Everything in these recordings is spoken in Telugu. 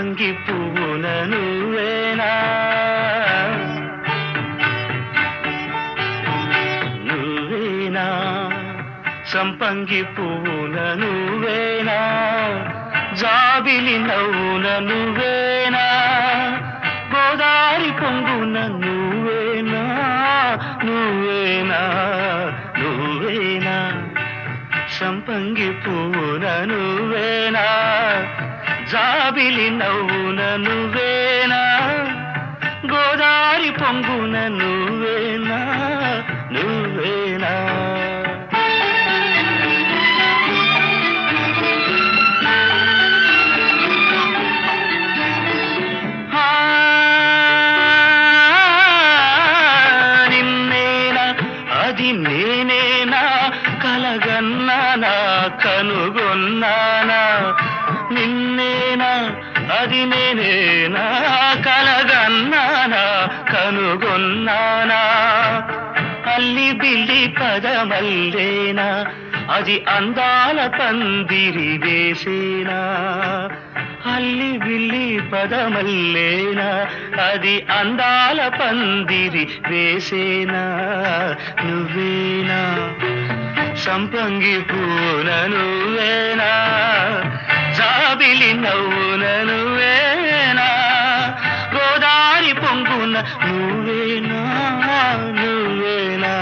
సంపంగి పువ్వున నువ్వేనా నువ్వేనా సంపంగి పువ్వున నువ్వేనా జాబిలి నవ్వున నువ్వేనా గోదారి పొంగున నువ్వేనా నువ్వేనా నువ్వేనా సంపంగి పువ్వున నువ్వేనా జాబిలి నవ్వున నువ్వేనా గోదారి పొంగున నువ్వేనా నువ్వేనా ఆ, నిన్నేనా అది నేనేనా కలగన్నానా కనుగొన్నానా నిన్నేనా అది నేనేనా కలగన్నానా కనుగొన్నానా అల్లి బిల్లి పదమల్లేనా అది అందాల పందిరి వేసేనా అల్లి బిల్లి పదమల్లేనా అది అందాల పందిరి వేసేనా నువ్వేనా సంపంగి పూన నువ్వేనా జాబిలి నవ్వున నువ్వేనా గోదారి పొంగున నువ్వేనా నువ్వేనా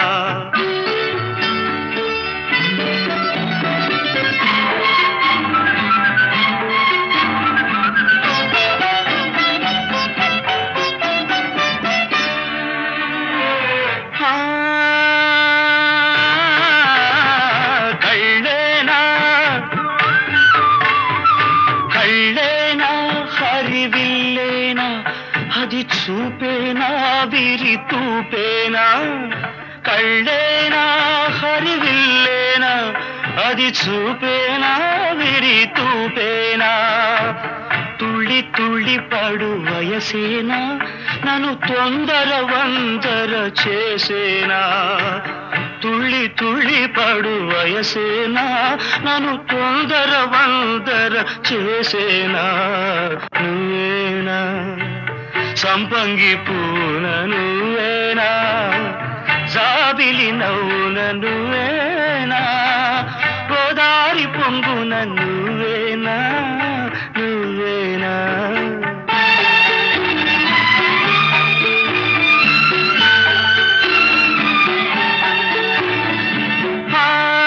ఆ, కళ్ళేనా కళ్ళేనా హరివిల్లేనా అది చూపేనా విరి తూపేనా కళ్ళేనా హరివిల్లేనా అది చూపేనా విరి తూపేనా తుళ్ళి తుళ్ళి పడు వయసేనా నన్ను తొందర వందర చేసేనా తుళ్ళి తుళ్ళి పడు వయసేనా నన్ను తొందర వందర చేసేనా నువ్వేనా సంపంగి పూన నువ్వేనా జాబిలి నవ్వున నువ్వేనా గోదారి పొంగున నువ్వేనా నువ్వేనా ఆ,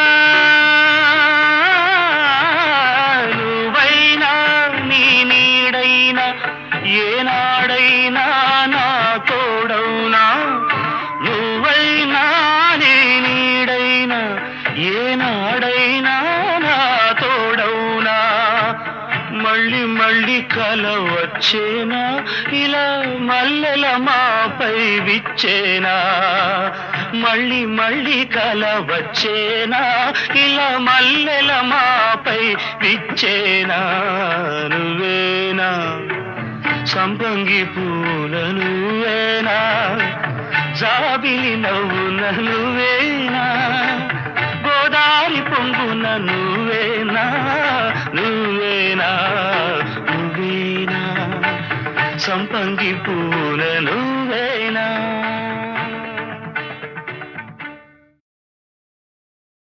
నువ్వైనా నీ నీడైనా ఏనాడైనా నా తోడవునా నువ్వైనా నీ నీడైనా ఏనాడైనా నా తోడవునా మళ్ళీ మళ్ళీ కల వచ్చేనా ఇలా మల్లెల మాపై విచ్చేనా మళ్ళీ మళ్ళీ కల వచ్చేనా ఇలా మల్లెల మాపై విచ్చేనా నువ్వేనా సంపంగి పూల నువ్వేనా జాబిలి నవ్వున నువ్వేనా గోదారి పొంగున నువ్వేనా నువ్వేనా నువ్వేనా సంపంగి పూల నువ్వేనా